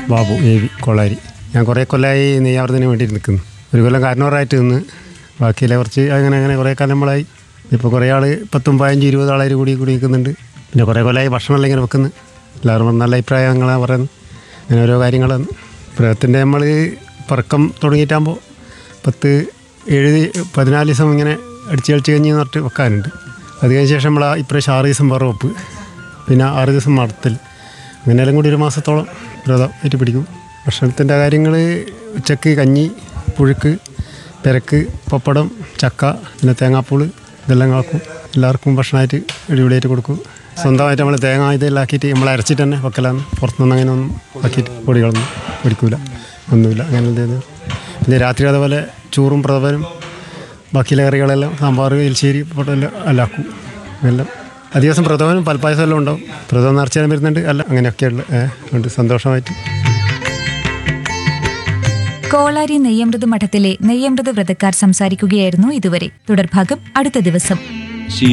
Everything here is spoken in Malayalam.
ബാബു എ വി കൊള്ളാരി ഞാൻ കുറേ കൊല്ലമായി നെയ്യാവർത്തിന് വേണ്ടി നിൽക്കുന്നു ഒരു കൊല്ലം കാരണവറായിട്ട് നിന്ന് ബാക്കിയില്ല കുറച്ച് അങ്ങനെ അങ്ങനെ കുറേ കാലം നമ്മളായി ഇപ്പോൾ കുറേ ആൾ പത്തും പതിനഞ്ച് ഇരുപത് ആളായി കൂടി കൂടി നിൽക്കുന്നുണ്ട് പിന്നെ കുറേ കൊല്ലമായി ഭക്ഷണമെല്ലാം ഇങ്ങനെ വെക്കുന്നു എല്ലാവരും നല്ല അഭിപ്രായങ്ങളാണ് പറയുന്നത് അങ്ങനെ ഓരോ കാര്യങ്ങളാണ് പ്രേതത്തിൻ്റെ നമ്മൾ പറക്കം തുടങ്ങിയിട്ടാകുമ്പോൾ പത്ത് ഏഴ് പതിനാല് ദിവസം ഇങ്ങനെ അടിച്ച് കളിച്ച് കഴിഞ്ഞ് പറഞ്ഞിട്ട് വെക്കാനുണ്ട് അത് കഴിഞ്ഞ ശേഷം നമ്മൾ ഇപ്രാവശ്യം ആറ് ദിവസം വറവെപ്പ് പിന്നെ ആറ് ദിവസം മടത്തൽ അങ്ങനെയെല്ലാം കൂടി ഒരു മാസത്തോളം വ്രതം ആയിട്ട് പിടിക്കും ഭക്ഷണത്തിൻ്റെ കാര്യങ്ങൾ ഉച്ചക്ക് കഞ്ഞി പുഴുക്ക് പെരക്ക് പപ്പടം ചക്ക പിന്നെ തേങ്ങാപ്പൂള് ഇതെല്ലാം ആക്കും എല്ലാവർക്കും ഭക്ഷണമായിട്ട് അടിപൊളിയായിട്ട് കൊടുക്കും സ്വന്തമായിട്ട് നമ്മൾ തേങ്ങ ഇതെല്ലാം ആക്കിയിട്ട് നമ്മൾ അരച്ചിട്ട് തന്നെ വെക്കലാണ് പുറത്തുനിന്ന് അങ്ങനെ ഒന്നും ആക്കിയിട്ട് പൊടികളൊന്നും പിടിക്കൂല ഒന്നുമില്ല അങ്ങനെ എന്തേത് പിന്നെ രാത്രി അതുപോലെ ചോറും പ്രഥമനും ബാക്കിയുള്ള കറികളെല്ലാം സാമ്പാർ എലിശ്ശേരി പപ്പടം എല്ലാം എല്ലാം ആക്കും എല്ലാം ആ ദിവസം പ്രഥമനും പൽപ്പായസം എല്ലാം ഉണ്ടാവും പ്രഥമം നിറച്ചാലും വരുന്നുണ്ട് അല്ല അങ്ങനെയൊക്കെയുള്ള ഏഹ് ഉണ്ട് സന്തോഷമായിട്ട് കോളാരി നെയ്യമൃത് മഠത്തിലെ നെയ്യമൃത് വ്രതക്കാർ സംസാരിക്കുകയായിരുന്നു ഇതുവരെ തുടർഭാഗം അടുത്ത ദിവസം